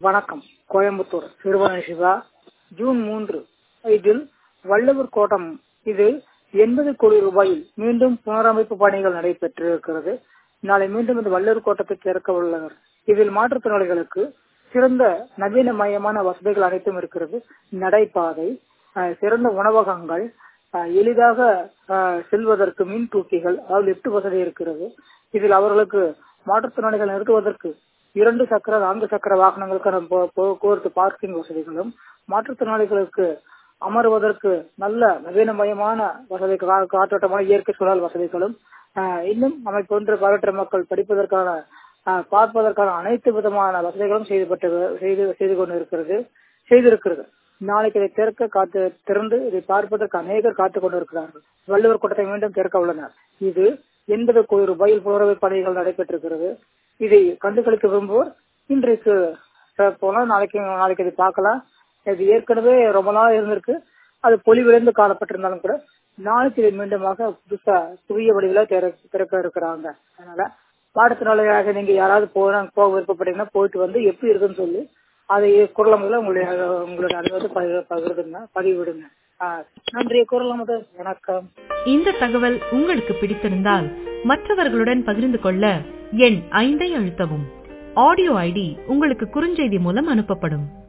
வணக்கம் கோயம்புத்தூர் சிறுவன சிவா ஜூன் மூன்று இதில் வள்ளுவர் கோட்டம் இது எண்பது கோடி ரூபாயில் மீண்டும் புனரமைப்பு பணிகள் நடைபெற்றிருக்கிறது நாளை மீண்டும் இந்த வள்ளுவர் கோட்டத்தை திறக்க உள்ளனர் இதில் மாற்றுத்திறனாளிகளுக்கு சிறந்த நவீனமயமான வசதிகள் அனைத்தும் இருக்கிறது நடைபாதை அஹ், சிறந்த உணவகங்கள் அஹ், எளிதாக அஹ், செல்வதற்கு மின் தூக்கிகள் அதாவது லிப்ட் வசதி இருக்கிறது இதில் அவர்களுக்கு மாற்றுத்திறனாளிகள் நிறுத்துவதற்கு இரண்டு சக்கர நான்கு சக்கர வாகனங்களுக்கான போ- போக்குவரத்து பார்க்கிங் வசதிகளும் மாற்றுத்திறனாளிகளுக்கு அமருவதற்கு நல்ல நவீனமயமான வசதி கா- காற்றோட்டமான இயற்கை சூழல் வசதிகளும் ஆஹ், இன்னும் நம்மை போன்ற பார்வையற்ற மக்கள் படிப்பதற்கான ஆஹ், பார்ப்பதற்கான அனைத்து விதமான வசதிகளும் செய்துபட்டு செய்து செய்து கொண்டு இருக்கிறது செய்திருக்கிறது நாளைக்கு இதை திறக்க காத்து திறந்து இதை பார்ப்பதற்கு அநேகர் காத்துக் கொண்டிருக்கிறார்கள் வள்ளுவர் கூட்டத்தை மீண்டும் திறக்க உள்ளனர் இது எண்பது கோடி ரூபாயில் புனரவை பணிகள் நடைபெற்றிருக்கிறது இதை கண்டுகளிக்க விரும்புவோர் இன்றைக்கு அஹ், போனால் நாளைக்கு நாளைக்கு இதை பார்க்கலாம் இது ஏற்கனவே ரொம்ப நாள் இருந்திருக்கு அது பொலிவிழந்து காணப்பட்டிருந்தாலும் கூட நாளைக்கு இதை மீண்டுமாக புதுசா புதிய வடிவில திற- திறக்க இருக்கிறாங்க அதனால பாடத்தினாலையாக நீங்க யாராவது போனா போக விருப்பப்பட்டீங்கன்னா போயிட்டு வந்து எப்படி இருக்குன்னு சொல்லி அதை குரலமுதல உங்களுடைய உங்களுடைய அனுபவத்தை பகிர் பகிர்ந்துங்க பதிவிடுங்க ஆஹ் நன்றி குரலமுதல் வணக்கம் இந்த தகவல் உங்களுக்கு பிடித்திருந்தால் மற்றவர்களுடன் பகிர்ந்து கொள்ள எண் ஐந்தை அழுத்தவும் ஆடியோ ஐடி உங்களுக்கு குறுஞ்செய்தி மூலம் அனுப்பப்படும்